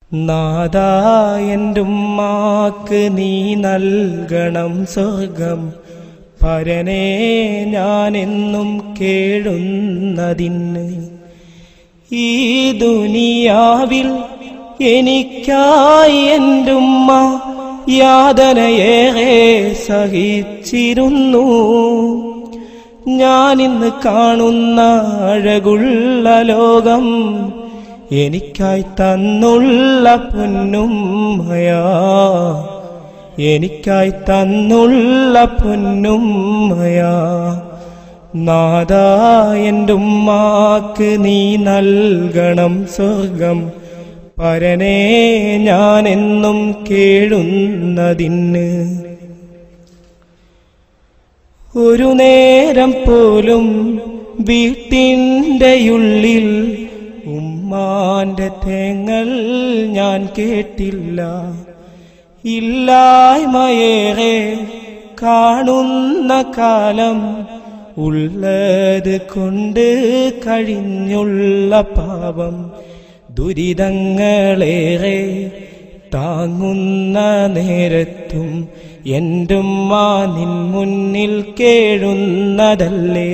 നാദാ എന്റുമ്മാക്ക് നീ നൽകണം സ്വർഗം പരനെ ഞാനെന്നും കേഴുന്നതിന് ഈ ദുനിയാവിൽ എനിക്കായി എന്റുമ്മ യാതനയേറെ സഹിച്ചിരുന്നു ഞാനിന്ന് കാണുന്ന അഴകുള്ള ലോകം എനിക്കായി തന്നുള്ള പൊന്നുമ്മയാ എനിക്കായി തന്നുള്ള പൊന്നുമ്മയാ നാദാ എൻ്റെ ഉമ്മാക്ക് നീ നൽകണം സ്വർഗം പരനെ ഞാൻ എന്നും കേഴുന്നതിന് ഒരു നേരം പോലും വീട്ടിൻ്റെ ഉള്ളിൽ ഉമ്മാന്റെ തേങ്ങൽ ഞാൻ കേട്ടില്ല ഇല്ലായ്മയേറെ കാണുന്ന കാലം ഉള്ളത് കൊണ്ട് കഴിഞ്ഞുള്ള പാപം ദുരിതങ്ങളേറെ താങ്ങുന്ന നേരത്തും എന്റുമ്മ നിൻ മുന്നിൽ കേഴുന്നതല്ലേ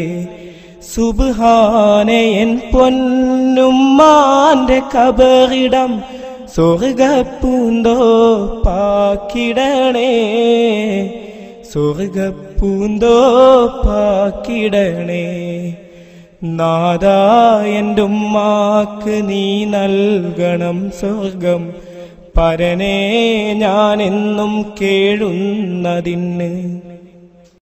സുബാനെ എൻ പൊന്നുമ്മാന്റെ കബറിടം സ്വർഗപ്പൂന്തോ പാക്കിടണേ സ്വർഗപ്പൂന്തോ പാക്കിടണേ നാദാ എൻ്റെ ഉമ്മാക്ക് നീ നൽകണം സ്വർഗം പരനെ ഞാൻ എന്നും കേഴുന്നതിന്